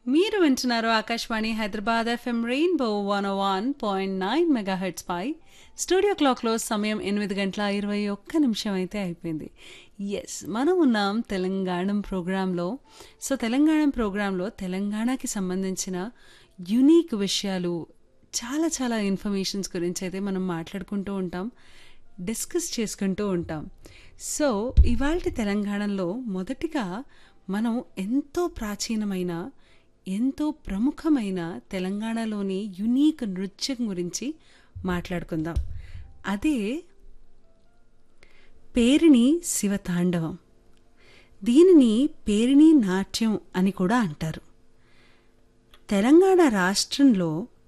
మీరు వింటున్నారు Akashvani Hyderabad FM rainbow one one point nine megahertz పై స్టూడియో క్లాక్లో సమయం ఎనిమిది గంటల ఇరవై ఒక్క నిమిషం అయితే అయిపోయింది ఎస్ మనం ఉన్నాం తెలంగాణ ప్రోగ్రాంలో సో తెలంగాణ ప్రోగ్రాంలో తెలంగాణకి సంబంధించిన యునీక్ విషయాలు చాలా చాలా ఇన్ఫర్మేషన్స్ గురించి అయితే మనం మాట్లాడుకుంటూ ఉంటాం డిస్కస్ చేసుకుంటూ ఉంటాం సో ఇవాళ తెలంగాణలో మొదటిగా మనం ఎంతో ప్రాచీనమైన ఎంతో ప్రముఖమైన తెలంగాణలోని యునీక్ నృత్యం గురించి మాట్లాడుకుందాం అదే పేరిణి శివతాండవం దీనిని పేరిణి నాట్యం అని కూడా అంటారు తెలంగాణ రాష్ట్రంలో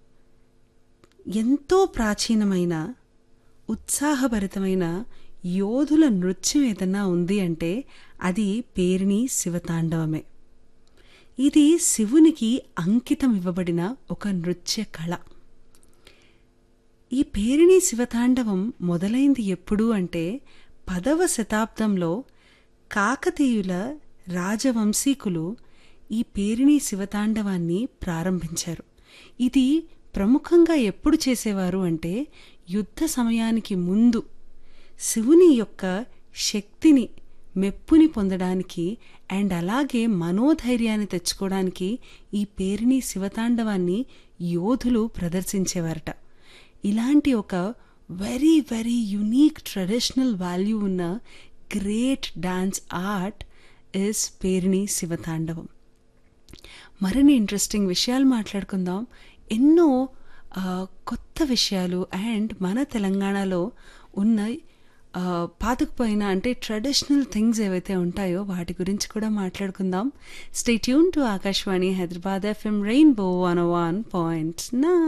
ఎంతో ప్రాచీనమైన ఉత్సాహభరితమైన యోధుల నృత్యం ఏదన్నా ఉంది అంటే అది పేరిణి శివతాండవమే ఇది శివునికి అంకితం ఇవ్వబడిన ఒక నృత్య కళ ఈ పేరిణి శివతాండవం మొదలైంది ఎప్పుడు అంటే పదవ శతాబ్దంలో కాకతీయుల రాజవంశీకులు ఈ పేరిణి శివతాండవాన్ని ప్రారంభించారు ఇది ప్రముఖంగా ఎప్పుడు చేసేవారు అంటే యుద్ధ సమయానికి ముందు శివుని యొక్క శక్తిని మెప్పుని పొందడానికి అండ్ అలాగే మనోధైర్యాన్ని తెచ్చుకోవడానికి ఈ పేరుని శివతాండవాన్ని యోధులు ప్రదర్శించేవారట ఇలాంటి ఒక very very unique traditional value ఉన్న great dance art is Perini Shivatandavam మరిన్ని ఇంట్రెస్టింగ్ విషయాలు మాట్లాడుకుందాం ఎన్నో కొత్త విషయాలు అండ్ మన తెలంగాణలో ఉన్న పాతుకుపోయిన అంటే ట్రెడిషనల్ థింగ్స్ ఏవైతే ఉంటాయో వాటి గురించి కూడా మాట్లాడుకుందాం stay tune to Akashvani Hyderabad FM rainbow one one point నా